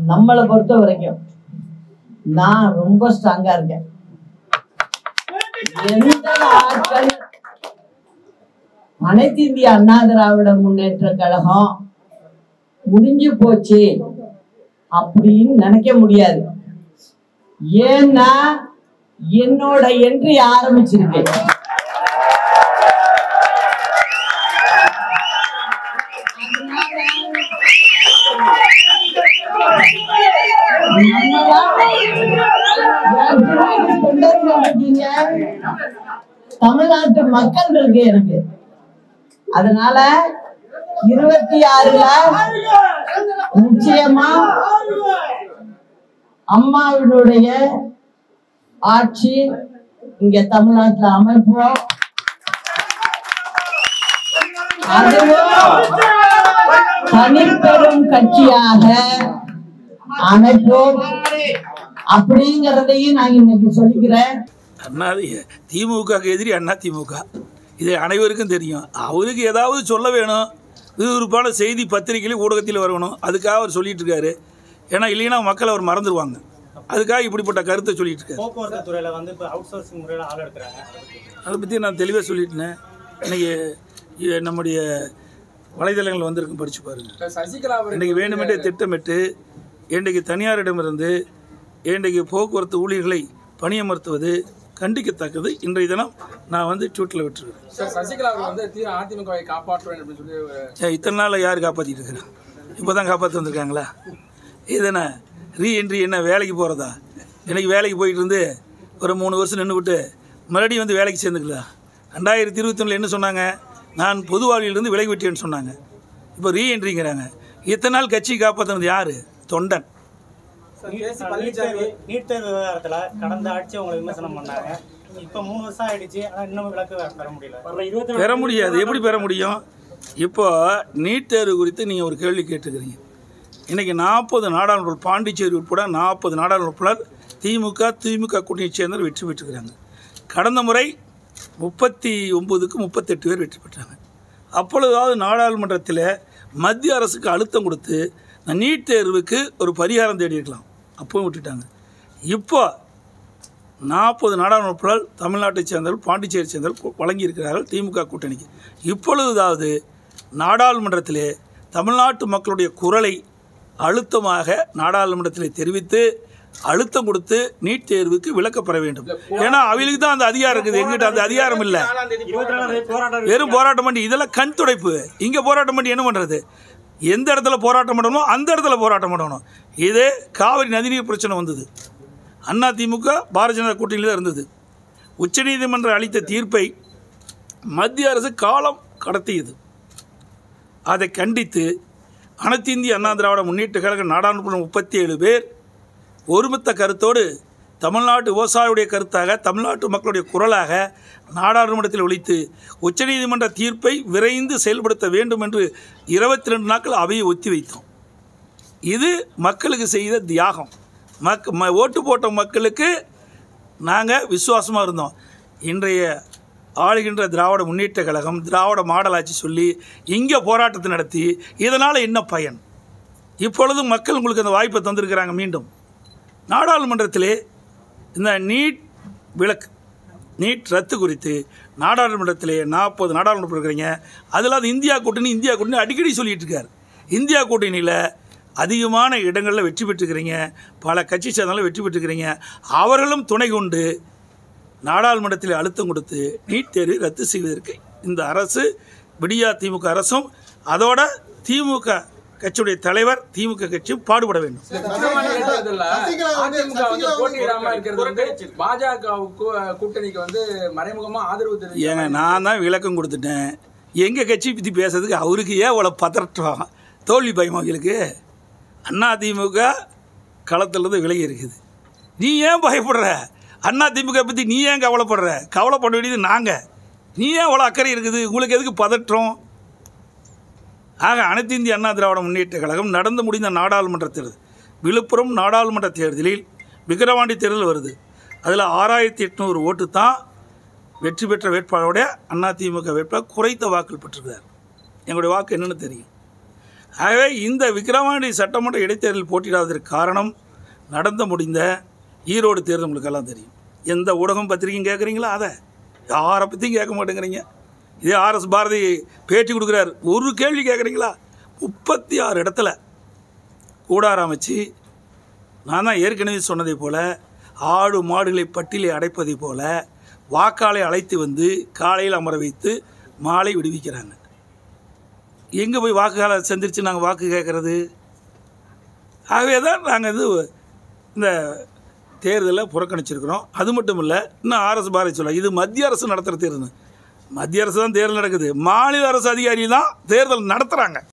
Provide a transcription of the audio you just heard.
நம்மளை பொறுத்த வரைக்கும் நான் ரொம்ப ஸ்ட்ராங்கா இருக்கேன் எந்த ஆட்கள் அனைத்து இந்திய அண்ணா திராவிட முன்னேற்ற கழகம் முடிஞ்சு போச்சு அப்படின்னு நினைக்க முடியாது ஏன்னா என்னோட என்ட்ரி ஆரம்பிச்சிருக்கு தமிழ்நாட்டு மக்கள் இருக்கு எனக்கு அதனால இருபத்தி ஆறுல நிச்சயமா அம்மாவினுடைய ஆட்சி இங்க தமிழ்நாட்டுல அமைப்போம் அதுவும் தனிப்பெரும் கட்சியாக அமைப்போம் அப்படிங்கறதையும் நான் இன்னைக்கு சொல்லிக்கிறேன் அண்ணா திமுகவுக்கு எதிரி அண்ணா திமுக இது அனைவருக்கும் தெரியும் அவருக்கு ஏதாவது சொல்ல வேணும் விறுவிறுப்பான செய்தி பத்திரிகையிலும் ஊடகத்தில் வரணும் அதுக்காக அவர் சொல்லிட்டு இருக்காரு ஏன்னா இல்லைன்னா மக்கள் அவர் மறந்துடுவாங்க அதுக்காக இப்படிப்பட்ட கருத்தை சொல்லிட்டு இருக்காரு போக்குவரத்து துறையில வந்து இப்போ அவுட் சோர்சிங் முறையில் ஆள் எடுக்கிறாங்க அதை பற்றி நான் தெளிவாக சொல்லிட்டேன் இன்னைக்கு இ- நம்முடைய வலைதளங்கள் வந்திருக்கும் படிச்சு பாருங்க சசிகலா அவர்கள் இன்றைக்கு வேண்டுமென்றே திட்டமிட்டு இன்றைக்கு தனியாரிடமிருந்து இன்றைக்கு போக்குவரத்து ஊழியர்களை பணியமர்த்துவது கண்டிக்கத்தக்கது இன்றைய தினம் நான் வந்து ட்வீட்டில் விட்டுருக்கேன் சார் சசிகலா அவர்கள் வந்து தீர அதிமுகவை காப்பாற்றுவேன் அப்படின்னு சொல்லி ஒரு ஏன் இத்தனை நாளில் யார் காப்பாற்றிட்டு இருக்கிறான் இப்போ தான் காப்பாற்றி வந்திருக்காங்களா இது என்ன ரீஎன்ட்ரி என்ன வேலைக்கு போகிறதா இன்னைக்கு வேலைக்கு போயிட்டு இருந்து ஒரு மூணு வருஷம் நின்று விட்டு மறுபடியும் வந்து வேலைக்கு சேர்ந்துக்கலாம் ரெண்டாயிரத்தி இருபத்தொன்னில் என்ன சொன்னாங்க நான் பொது வாழ்விலிருந்து விலகி விட்டேன்னு சொன்னாங்க இப்போ ரீஎன்ட்ரிங்கிறாங்க இத்தனை நாள் கட்சி காப்பாற்றினது யார் தொண்டன் நீட் தேர்வு நீட் தேர்வு விவகாரத்துல கடந்த ஆட்சி உங்களை விமர்சனம் பண்ணாங்க இப்போ மூணு வருஷம் ஆயிடுச்சு ஆனா இன்னும் விளக்கு பெற முடியல பெற முடியாது எப்படி பெற முடியும் இப்போ நீட் தேர்வு குறித்து நீங்கள் ஒரு கேள்வி கேட்டுக்கிறீங்க இன்னைக்கு நாற்பது நாடாளுமன்ற பாண்டிச்சேரி உட்பட நாற்பது நாடாளுமன்ற திமுக திமுக கூட்டணியை சேர்ந்தவர் வெற்றி பெற்றுக்கிறாங்க கடந்த முறை முப்பத்தி ஒன்பதுக்கு முப்பத்தெட்டு பேர் வெற்றி பெற்றாங்க அப்பொழுதாவது நாடாளுமன்றத்தில் மத்திய அரசுக்கு அழுத்தம் கொடுத்து இந்த நீட் தேர்வுக்கு ஒரு பரிகாரம் தேடி இருக்கலாம் அப்பவும் விட்டுட்டாங்க இப்போ நாற்பது நாடாளுமன்ற தமிழ்நாட்டை சேர்ந்தவர்கள் பாண்டிச்சேரி சேர்ந்தவர்கள் வழங்கியிருக்கிறார்கள் திமுக கூட்டணிக்கு இப்பொழுதாவது நாடாளுமன்றத்திலே தமிழ்நாட்டு மக்களுடைய குரலை அழுத்தமாக நாடாளுமன்றத்திலே தெரிவித்து அழுத்தம் கொடுத்து நீட் தேர்வுக்கு விலக்க பெற வேண்டும் ஏன்னா அவங்களுக்கு தான் அந்த அதிகாரம் இருக்குது எங்கிட்ட அந்த அதிகாரம் இல்லை இருபத்தி நாலாம் தேதி போராட்டம் வெறும் போராட்டம் பண்ணி இதெல்லாம் கண் துடைப்பு இங்கே போராட்டம் பண்ணி என்ன பண்ணுறது எந்த இடத்துல போராட்டம் பண்ணணுமோ அந்த இடத்துல போராட்டம் பண்ணணும் இது காவிரி நதிநீர் பிரச்சனை வந்தது அண்ணா திமுக பாரதிய ஜனதா கூட்டணியில் தான் இருந்தது உச்சநீதிமன்றம் அளித்த தீர்ப்பை மத்திய அரசு காலம் கடத்தியது அதை கண்டித்து அனைத்து இந்திய அண்ணா திராவிட முன்னேற்ற கழக நாடாளுமன்ற முப்பத்தி ஏழு பேர் ஒருமித்த கருத்தோடு தமிழ்நாட்டு விவசாயியுடைய கருத்தாக தமிழ்நாட்டு மக்களுடைய குரலாக நாடாளுமன்றத்தில் ஒழித்து உச்சநீதிமன்ற தீர்ப்பை விரைந்து செயல்படுத்த வேண்டும் என்று இருபத்தி ரெண்டு நாட்கள் அவையை ஒத்தி வைத்தோம் இது மக்களுக்கு செய்த தியாகம் மக் ம ஓட்டு போட்ட மக்களுக்கு நாங்கள் விசுவாசமாக இருந்தோம் இன்றைய ஆளுகின்ற திராவிட முன்னேற்ற கழகம் திராவிட மாடல் ஆட்சி சொல்லி இங்கே போராட்டத்தை நடத்தி இதனால் என்ன பயன் இப்பொழுது மக்கள் உங்களுக்கு அந்த வாய்ப்பை தந்திருக்கிறாங்க மீண்டும் நாடாளுமன்றத்திலே இந்த நீட் விளக்கு நீட் ரத்து குறித்து நாடாளுமன்றத்திலே நாற்பது நாடாளுமன்றம் இருக்கிறீங்க அதில் அது இந்தியா கூட்டணி இந்தியா கூட்டணி அடிக்கடி சொல்லிட்டு இருக்கார் இந்தியா கூட்டணியில் அதிகமான இடங்களில் வெற்றி பெற்றுக்கிறீங்க பல கட்சி சேர்ந்தாலும் வெற்றி பெற்றுக்கிறீங்க அவர்களும் துணை கொண்டு நாடாளுமன்றத்தில் அழுத்தம் கொடுத்து நீட் தேர்வை ரத்து செய்வதற்கு இந்த அரசு விடியா திமுக அரசும் அதோட திமுக கட்சியுடைய தலைவர் திமுக கட்சியும் பாடுபட வேண்டும் சட்டமன்ற தேர்தல்ல அதிமுக வந்து போட்டியிடாம இருக்கிறது வந்து பாஜகவுக்கு கூட்டணிக்கு வந்து மறைமுகமா ஆதரவு தெரிவிச்சு ஏங்க நான் தான் விளக்கம் கொடுத்துட்டேன் எங்கள் கட்சி பற்றி பேசுறதுக்கு அவருக்கு ஏன் அவ்வளோ பதற்றம் தோல்வி பயம் அவங்களுக்கு அண்ணா திமுக களத்துலேருந்து விலகி இருக்குது நீ ஏன் பயப்படுற அண்ணா திமுக பற்றி நீ ஏன் கவலைப்படுற கவலைப்பட வேண்டியது நாங்கள் நீ ஏன் அவ்வளோ அக்கறை இருக்குது உங்களுக்கு எதுக்கு பதற்றம் ஆக அனைத்து இந்திய அண்ணா திராவிட முன்னேற்ற கழகம் நடந்து முடிந்த நாடாளுமன்ற தேர்தல் விழுப்புரம் நாடாளுமன்ற தேர்தலில் விக்கிரவாண்டி தேர்தல் வருது அதில் ஆறாயிரத்தி எட்நூறு ஓட்டு தான் வெற்றி பெற்ற வேட்பாளருடைய அதிமுக வேட்பாளர் குறைத்த வாக்கள் பெற்றிருக்கிறார் எங்களுடைய வாக்கு என்னன்னு தெரியும் ஆகவே இந்த விக்கிரவாண்டி சட்டமன்ற இடைத்தேர்தல் போட்டியிடாததற்கு காரணம் நடந்து முடிந்த ஈரோடு தேர்தல் உங்களுக்கெல்லாம் தெரியும் எந்த ஊடகம் பத்திரிகையும் கேட்குறீங்களா அதை யாரை பற்றியும் கேட்க மாட்டேங்கிறீங்க இதே ஆர்எஸ் பாரதி பேட்டி கொடுக்குறாரு ஒரு கேள்வி கேட்குறீங்களா முப்பத்தி ஆறு இடத்துல கூடாரம் அமைச்சு நான் தான் ஏற்கனவே சொன்னதை போல் ஆடு மாடுகளை பட்டியலை அடைப்பதை போல வாக்காளை அழைத்து வந்து காலையில் அமர வைத்து மாலை விடுவிக்கிறாங்க எங்கே போய் வாக்குகளை சந்திரிச்சு நாங்கள் வாக்கு கேட்குறது ஆகவே தான் நாங்கள் இது இந்த தேர்தலை புறக்கணிச்சிருக்கிறோம் அது மட்டும் இல்லை இன்னும் ஆர்எஸ் பாரதி சொல்ல இது மத்திய அரசு நடத்துகிற தேர்தல் மத்திய அரசு தான் தேர்தல் நடக்குது மாநில அரசு அதிகாரி தான் தேர்தல் நடத்துகிறாங்க